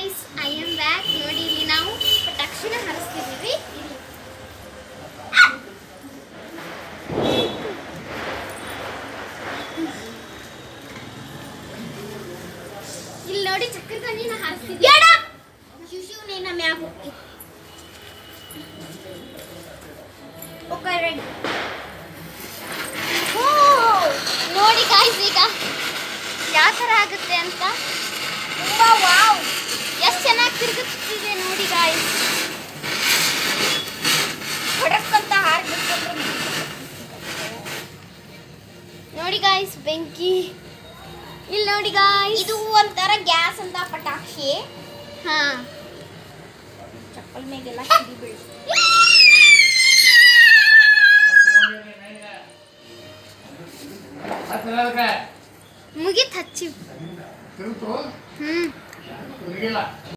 guys I am back ನೋಡಿ ಇಲ್ಲಿ ನಾವು ಪಟಾಕ್ಷಿನ ಹರಿಸ್ತಿದ್ದೀವಿ ಇಲ್ಲಿ ಇಲ್ಲಿ ನೋಡಿ ಚಕ್ರಕಣ್ಣಿನ ಹಾರಿಸ್ತಿದ್ದೀವಿ ಶಿಶು ನೀನ ಮ್ಯಾಗ ಹೋಗಿ ಓಕೆ ರೆಡಿ ನೋಡಿ ಗಾಯ್ಸ್ ಈಗ ಯಾವ ಥರ ಆಗುತ್ತೆ ಅಂತ ತುಂಬಾ ವಾವ್ ಎಷ್ಟು ಚೆನ್ನಾಗಿ ತಿರುಗುತ್ತಿದೆ ನೋಡಿ ಗಾಯ್ಸ್ ಹೊಡಕ್ಕಂತ ಹಾರ್ಬಿಟ್ಟು ನೋಡಿ ಗಾಯ್ಸ್ ಬೆಂಕಿ ಇಲ್ಲಿ ನೋಡಿ ಗಾಯ್ಸ್ ಇದು ಒಂಥರ ಗ್ಯಾಸ್ ಅಂತ ಪಟಾಕ್ಷಿ ಹಾ ಚಪ್ಪಲ್ ಮೇಗೆಲ್ಲ ಕಿಡಿ ಬೀಳ್ ಮುಗಿತ್ ಹಚ್ಚಿ ತಿರುಗ್ತು ಹ್ಮ್ ತಿರುಗಿಲ್ಲ